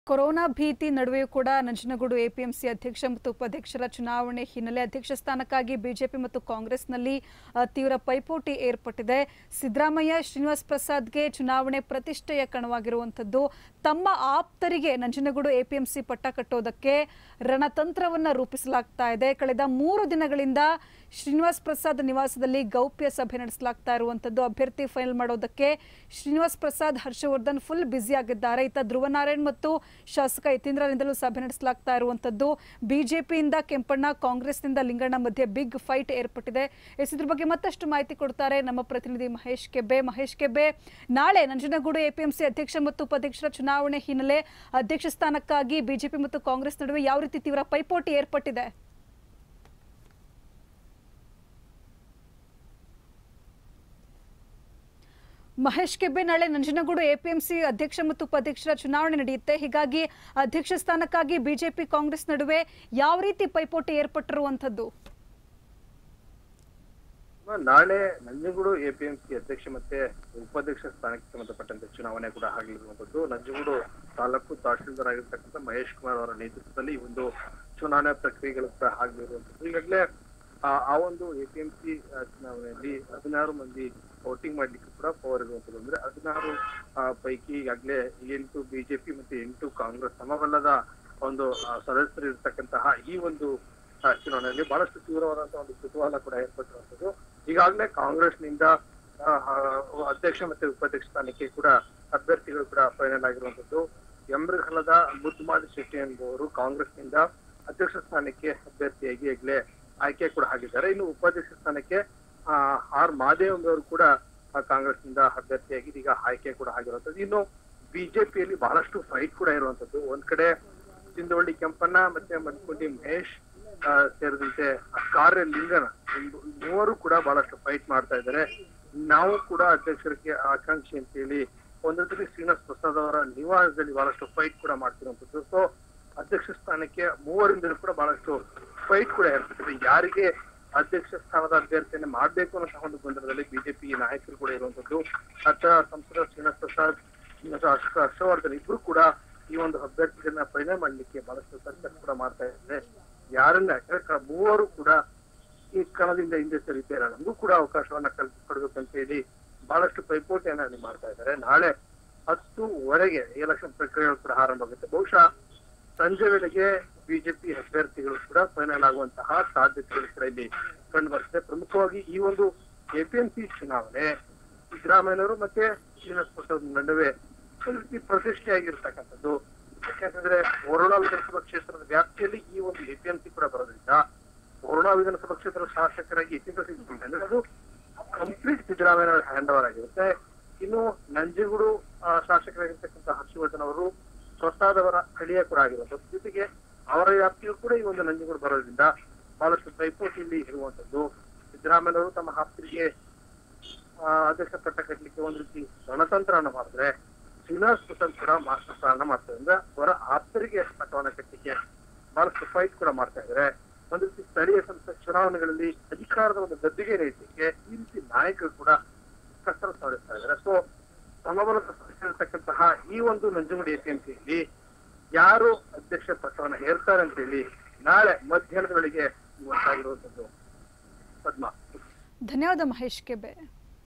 corona ಭೀತಿ ನಡುವೆಯೂ ಕೂಡ ನಂಜನಗೂಡು ಎಪಿಎಂಸಿ ಅಧ್ಯಕ್ಷ ಮತ್ತು ಉಪಾಧ್ಯಕ್ಷರ ಚುನಾವಣೆ ಹಿನ್ನೆಲೆ ಅಧ್ಯಕ್ಷ ಸ್ಥಾನಕ್ಕಾಗಿ ಬಿಜೆಪಿ ಮತ್ತು ಕಾಂಗ್ರೆಸ್ನಲ್ಲಿ ಆ, ತೀವ್ರ ಪೈಪೋಟಿ ಏರ್ಪಟ್ಟಿದೆ ಸಿದ್ದರಾಮಯ್ಯ ಶ್ರೀನಿವಾಸ್ ಪ್ರಸಾದ್ಗೆ ಚುನಾವಣೆ ಪ್ರತಿಷ್ಠೆಯ ಕಣವಾಗಿರುವಂಥದ್ದು ತಮ್ಮ ಆಪ್ತರಿಗೆ ನಂಜನಗೂಡು ಎಪಿಎಂಸಿ ಪಟ್ಟ ಕಟ್ಟೋದಕ್ಕೆ ರಣತಂತ್ರವನ್ನ ರೂಪಿಸಲಾಗ್ತಾ ಇದೆ ಕಳೆದ ಮೂರು ದಿನಗಳಿಂದ ಶ್ರೀನಿವಾಸ್ ಪ್ರಸಾದ್ ನಿವಾಸದಲ್ಲಿ ಗೌಪ್ಯ ಸಭೆ ನಡೆಸಲಾಗ್ತಾ ಇರುವಂಥದ್ದು ಅಭ್ಯರ್ಥಿ ಫೈನಲ್ ಮಾಡೋದಕ್ಕೆ ಶ್ರೀನಿವಾಸ್ ಪ್ರಸಾದ್ ಹರ್ಷವರ್ಧನ್ ಫುಲ್ ಬ್ಯುಸಿ ಆಗಿದ್ದಾರೆ ಇತ್ತ ಧ್ರುವನಾರಾಯಣ್ ಮತ್ತು ಶಾಸಕ ಯತೀಂದ್ರರಿಂದಲೂ ಸಭೆ ನಡೆಸಲಾಗ್ತಾ ಇರುವಂಥದ್ದು ಬಿಜೆಪಿಯಿಂದ ಕೆಂಪಣ್ಣ ಕಾಂಗ್ರೆಸ್ನಿಂದ ಲಿಂಗಣ್ಣ ಮಧ್ಯೆ ಬಿಗ್ ಫೈಟ್ ಏರ್ಪಟ್ಟಿದೆ ಎಸ್ ಇದ್ರ ಬಗ್ಗೆ ಮತ್ತಷ್ಟು ಮಾಹಿತಿ ಕೊಡ್ತಾರೆ ನಮ್ಮ ಪ್ರತಿನಿಧಿ ಮಹೇಶ್ ಕೆಬ್ಬೆ ಮಹೇಶ್ ಕೆಬ್ಬೆ ನಾಳೆ ನಂಜನಗೂಡು ಎಪಿಎಂಸಿ ಅಧ್ಯಕ್ಷ ಮತ್ತು ಉಪಾಧ್ಯಕ್ಷರ ಚುನಾವಣೆ ಹಿನ್ನೆಲೆ ಅಧ್ಯಕ್ಷ ಸ್ಥಾನಕ್ಕಾಗಿ ಬಿಜೆಪಿ ಮತ್ತು ಕಾಂಗ್ರೆಸ್ ನಡುವೆ ಯಾವ ರೀತಿ ತೀವ್ರ ಪೈಪೋಟಿ ಏರ್ಪಟ್ಟಿದೆ ಮಹೇಶ್ ಕೆಬ್ಬೆ ನಾಳೆ ನಂಜನಗೂಡು ಎಪಿಎಂಸಿ ಅಧ್ಯಕ್ಷ ಮತ್ತು ಉಪಾಧ್ಯಕ್ಷರ ಚುನಾವಣೆ ನಡೆಯುತ್ತೆ ಹೀಗಾಗಿ ಅಧ್ಯಕ್ಷ ಸ್ಥಾನಕ್ಕಾಗಿ ಬಿಜೆಪಿ ಕಾಂಗ್ರೆಸ್ ನಡುವೆ ಯಾವ ರೀತಿ ಪೈಪೋಟಿ ಏರ್ಪಟ್ಟಿರುವಂಥದ್ದು ನಾಳೆ ನಂಜನಗೂಡು ಎಪಿಎಂಸಿ ಅಧ್ಯಕ್ಷ ಮತ್ತೆ ಉಪಾಧ್ಯಕ್ಷ ಸ್ಥಾನಕ್ಕೆ ಸಂಬಂಧಪಟ್ಟಂತೆ ಚುನಾವಣೆ ಕೂಡ ಆಗಲಿರುವಂತದ್ದು ನಂಜನಗೂಡು ತಾಲೂಕು ತಹಶೀಲ್ದಾರ್ ಆಗಿರ್ತಕ್ಕಂಥ ಮಹೇಶ್ ಕುಮಾರ್ ಅವರ ನೇತೃತ್ವದಲ್ಲಿ ಈ ಒಂದು ಚುನಾವಣಾ ಪ್ರಕ್ರಿಯೆಗಳು ಕೂಡ ಆಗಲಿರುವಂತದ್ದು ಈಗಾಗಲೇ ಆ ಆ ಒಂದು ಎಪಿಎಂಸಿ ಚುನಾವಣೆಯಲ್ಲಿ ಹದಿನಾರು ಮಂದಿ ವೋಟಿಂಗ್ ಮಾಡ್ಲಿಕ್ಕೆ ಕೂಡ ಪವರ್ ಇರುವಂತದ್ದು ಅಂದ್ರೆ ಹದಿನಾರು ಆ, ಪೈಕಿ ಈಗಾಗಲೇ ಎಂಟು ಬಿಜೆಪಿ ಮತ್ತೆ ಎಂಟು ಕಾಂಗ್ರೆಸ್ ಸಮಬಲ್ಲದ ಒಂದು ಆ, ಸದಸ್ಯರು ಇರ್ತಕ್ಕಂತಹ ಈ ಒಂದು ಆ, ಚುನಾವಣೆಯಲ್ಲಿ ಬಹಳಷ್ಟು ತೀವ್ರವಾದಂತಹ ಒಂದು ಕುತೂಹಲ ಕೂಡ ಏರ್ಪಟ್ಟಿರುವಂತದ್ದು ಈಗಾಗಲೇ ಕಾಂಗ್ರೆಸ್ನಿಂದ ಆ, ಆ, ಅಧ್ಯಕ್ಷ ಮತ್ತೆ ಉಪಾಧ್ಯಕ್ಷ ಸ್ಥಾನಕ್ಕೆ ಕೂಡ ಅಭ್ಯರ್ಥಿಗಳು ಕೂಡ ಫೈನಲ್ ಆಗಿರುವಂತದ್ದು ಯಮೃಹಲದ ಮುದ್ದುಮಾಡಿ ಶೆಟ್ಟಿ ಎಂಬುವರು ಕಾಂಗ್ರೆಸ್ನಿಂದ ಅಧ್ಯಕ್ಷ ಸ್ಥಾನಕ್ಕೆ ಅಭ್ಯರ್ಥಿಯಾಗಿ ಈಗಲೇ ಆಯ್ಕೆ ಕೂಡ ಆಗಿದ್ದಾರೆ ಇನ್ನು ಉಪಾಧ್ಯಕ್ಷ ಸ್ಥಾನಕ್ಕೆ ಆ, ಆರ್ ಮಾದೇವ್ ಎಂಬುವರು ಕೂಡ ಆ, ಕಾಂಗ್ರೆಸ್ನಿಂದ ಅಭ್ಯರ್ಥಿಯಾಗಿ ಈಗ ಆಯ್ಕೆ ಕೂಡ ಆಗಿರುವಂತದ್ದು ಇನ್ನು ಬಿಜೆಪಿಯಲ್ಲಿ ಬಹಳಷ್ಟು ಫೈಟ್ ಕೂಡ ಇರುವಂತದ್ದು ಒಂದ್ ಕಡೆ ಚಿಂದವಳ್ಳಿ ಕೆಂಪಣ್ಣ ಮತ್ತೆ ಮನ್ಕುಂಡಿ ಮಹೇಶ್ ಆ, ಸೇರಿದಂತೆ ಕಾರ್ಯ ಲಿಂಗನ ಇವ್ರು- ಮೂವರು ಕೂಡ ಬಹಳಷ್ಟು ಫೈಟ್ ಮಾಡ್ತಾ ಇದ್ದಾರೆ ನಾವು ಕೂಡ ಅಧ್ಯಕ್ಷರಿಗೆ ಆಕಾಂಕ್ಷಿ ಅಂತ ಹೇಳಿ ಒಂದು ರೀತಿ ಶ್ರೀನಿವಾಸ್ ಪ್ರಸಾದ್ ಅವರ ನಿವಾಸದಲ್ಲಿ ಬಹಳಷ್ಟು ಫೈಟ್ ಕೂಡ ಮಾಡ್ತಿರುವಂತದ್ದು ಸೊ ಅಧ್ಯಕ್ಷ ಸ್ಥಾನಕ್ಕೆ ಮೂವರಿಂದಲೂ ಕೂಡ ಬಹಳಷ್ಟು ಫೈಟ್ ಕೂಡ ಏರ್ಪಟ್ಟಿದೆ ಯಾರಿಗೆ ಅಧ್ಯಕ್ಷ ಸ್ಥಾನದ ಅಭ್ಯರ್ಥಿಯನ್ನ ಮಾಡ್ಬೇಕು ಅನ್ನೋ ಒಂದು ಗೊಂದಲದಲ್ಲಿ ಬಿಜೆಪಿ ನಾಯಕರು ಕೂಡ ಇರುವಂತದ್ದು ಅತ್ತ ಸಂಸದ ಶ್ರೀನಿವಾಸ್ ಪ್ರಸಾದ್ ಮತ್ತು ಹರ್ಷ ಹರ್ಷವರ್ಧನ್ ಇಬ್ರು ಕೂಡ ಈ ಒಂದು ಅಭ್ಯರ್ಥಿಗಳನ್ನ ಫೈನಲ್ ಮಾಡ್ಲಿಕ್ಕೆ ಬಹಳಷ್ಟು ಸರ್ಕಸ್ ಕೂಡ ಮಾಡ್ತಾ ಇದ್ದಾರೆ ಯಾರನ್ನ ಯಾಕಂದ್ರೆ ಮೂವರು ಕೂಡ ಈ ಕಣದಿಂದ ಹಿಂದೆ ಸರಿತಾರೆ ನಮಗೂ ಕೂಡ ಅವಕಾಶವನ್ನ ಕಲ್ಪಿಸ್ಕೊಡ್ಬೇಕಂತ ಹೇಳಿ ಬಹಳಷ್ಟು ಪೈಪೋಟಿಯನ್ನ ಅಲ್ಲಿ ಮಾಡ್ತಾ ಇದ್ದಾರೆ ನಾಳೆ ಹತ್ತುವರೆಗೆ ಎಲೆಕ್ಷನ್ ಪ್ರಕ್ರಿಯೆಗಳು ಕೂಡ ಆರಂಭ ಆಗುತ್ತೆ ಬಹುಶಃ ಸಂಜೆ ವೇಳೆಗೆ ಬಿಜೆಪಿ ಅಭ್ಯರ್ಥಿಗಳು ಕೂಡ ಫೈನಲ್ ಆಗುವಂತಹ ಸಾಧ್ಯತೆಗಳು ಕೂಡ ಇಲ್ಲಿ ಕಂಡು ಬರ್ತದೆ ಪ್ರಮುಖವಾಗಿ ಈ ಒಂದು ಎಪಿಎಂಸಿ ಚುನಾವಣೆ ಸಿದ್ದರಾಮಯ್ಯನವರು ಮತ್ತೆ ಶ್ರೀನಿವಾಸ ಪ್ರಸಾದ್ ನಡುವೆ ಒಂದು ರೀತಿ ಪ್ರತಿಷ್ಠೆಯಾಗಿರ್ತಕ್ಕಂಥದ್ದು ಯಾಕಂತಂದ್ರೆ ವರುಣಾ ವಿಧಾನಸಭಾ ಕ್ಷೇತ್ರದ ವ್ಯಾಪ್ತಿಯಲ್ಲಿ ಈ ಒಂದು ಎಪಿಎಂಸಿ ಕೂಡ ಬರೋದ್ರಿಂದ ವರುಣಾ ವಿಧಾನಸಭಾ ಕ್ಷೇತ್ರದ ಶಾಸಕರಾಗಿ ಯತೀಂದ್ರ ಸಿದ್ದರಾಮಯ್ಯ ಅಂದ್ರೆ ಅದು ಕಂಪ್ಲೀಟ್ ಸಿದ್ದರಾಮಯ್ಯ ಹ್ಯಾಂಡ್ ಓವರ್ ಆಗಿರುತ್ತೆ ಇನ್ನು ನಂಜನಗೂಡು ಆ, ಶಾಸಕರಾಗಿರ್ತಕ್ಕಂಥ ಹರ್ಷವರ್ಧನ್ ಅವರು ಪ್ರಸಾದ್ ಅವರ ಸ್ಥಳೀಯ ಕೂಡ ಆಗಿರುವಂತದ್ದು ಜೊತೆಗೆ ಅವರ ವ್ಯಾಪ್ತಿಯು ಕೂಡ ಈ ಒಂದು ನಂಜನಗೂಡು ಬರೋದ್ರಿಂದ ಬಹಳಷ್ಟು ಪೈಪೋಟಿಯಲ್ಲಿ ಇರುವಂತದ್ದು ಸಿದ್ದರಾಮಯ್ಯನವರು ತಮ್ಮ ಆಪ್ತರಿಗೆ ಆ, ಅಧ್ಯಕ್ಷ ಪಟ್ಟ ಕಟ್ಟಲಿಕ್ಕೆ ಒಂದು ರೀತಿ ರಣತಂತ್ರವನ್ನು ಮಾಡಿದ್ರೆ ಶ್ರೀನಿವಾಸ್ ಪ್ರಸಾದ್ ಕೂಡ ಮಾಸ್ಟರ್ ಪ್ಲಾನ್ ಮಾಡ್ತಾರೆ ಅಂದ್ರೆ ಅವರ ಆಪ್ತರಿಗೆ ಪಟ್ಟವನ್ನ ಕಟ್ಟಲಿಕ್ಕೆ ಬಹಳಷ್ಟು ಫೈಟ್ ಕೂಡ ಮಾಡ್ತಾ ಇದ್ದಾರೆ ಒಂದು ರೀತಿ ಸ್ಥಳೀಯ ಸಂಸ್ಥೆ ಚುನಾವಣೆಗಳಲ್ಲಿ ಅಧಿಕಾರದ ಒಂದು ಗದ್ದುಗೆ ನೀಡಲಿಕ್ಕೆ ಈ ರೀತಿ ನಾಯಕರು ಕೂಡ ಕಸರತ್ತು ನಡೆಸ್ತಾ ಇದ್ದಾರೆ ಸೊ ಸಮಬಲದ ಇರತಕ್ಕಂತಹ ಈ ಒಂದು ನಂಜನಗೂಡು ಎಪಿಎಂಸಿಯಲ್ಲಿ ಯಾರು ಅಧ್ಯಕ್ಷ ಪಟ್ಟವನ್ನ ಹೇರ್ತಾರೆ ಅಂತ ಹೇಳಿ ನಾಳೆ ಮಧ್ಯಾಹ್ನದ ವೇಳೆಗೆ ಗೊತ್ತಾಗಿರುವಂತದ್ದು ಪದ್ಮ ಧನ್ಯವಾದ ಮಹೇಶ್ ಕೆಬ್ಬೆ